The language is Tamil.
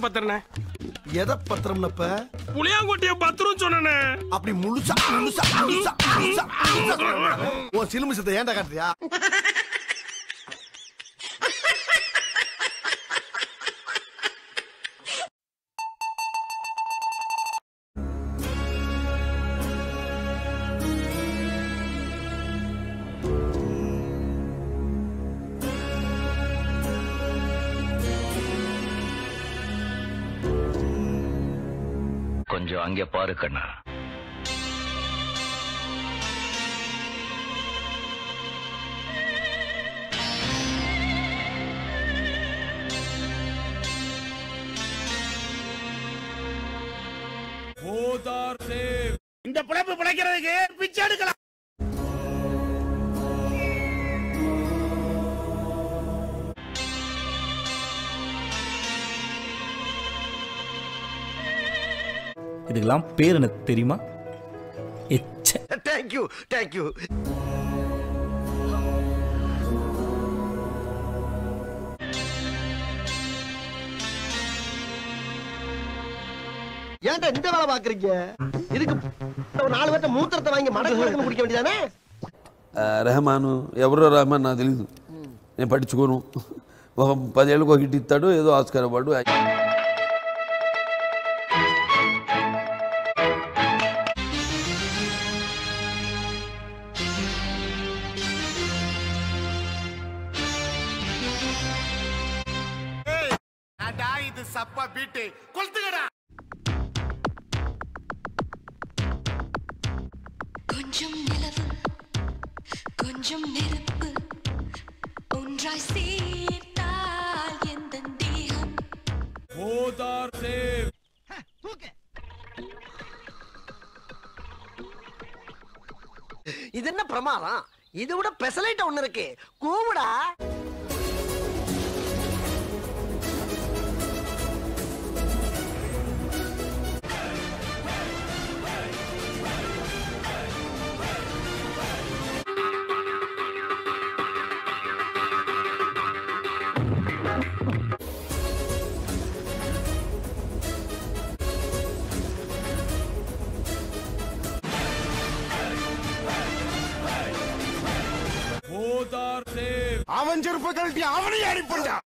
பத்திரனே எதை பத்திரம்னப்ப புளியாங்கொட்டிய பத்திரம் சொன்னனே அப்படி முழுசா முழுசா முழுசா முழுசா முழுசா சொல்லணும். உன் சிலுமிசத்தை ஏன்டா காட்டுறியா கொஞ்சம் அங்கே பாரு கண்ணா இந்த பிழைப்பு பிழைக்கிறதுக்கு பிச்சை எடுக்கலாம் இதுக்கெல்லாம் பேர் எனக்கு தெரியுமா எச்ச தேங்க்யூ தேங்க்யூ ஏன்டா இந்த வேலை பாக்குறீங்க இதுக்கு ஒரு நாலு பேர்ட்ட மூத்திரத்தை வாங்கி மடக்கு மடக்கு குடிக்க வேண்டியதானே ఆ, రెహమాను ఎవరో రెహమాన్ నాకు తెలియదు నేను పట్టించుకోను ఒక పదేళ్ళకి ఒక హిట్ ఇస్తాడు ఏదో ఆస్కార్ అవార్డు இது சப்பா பீட்டு கொளுத்துக்கடா கொஞ்சம் நிலவு கொஞ்சம் நெருப்பு ஒன்றாய் சேர்த்தால் எந்த தேகம் இது என்ன பிரமாதம் இது விட பெசலைட் ஒண்ணு இருக்கு கூவுடா அவன் செருப்ப கழட்டி அவனையும் அடிப்பண்டா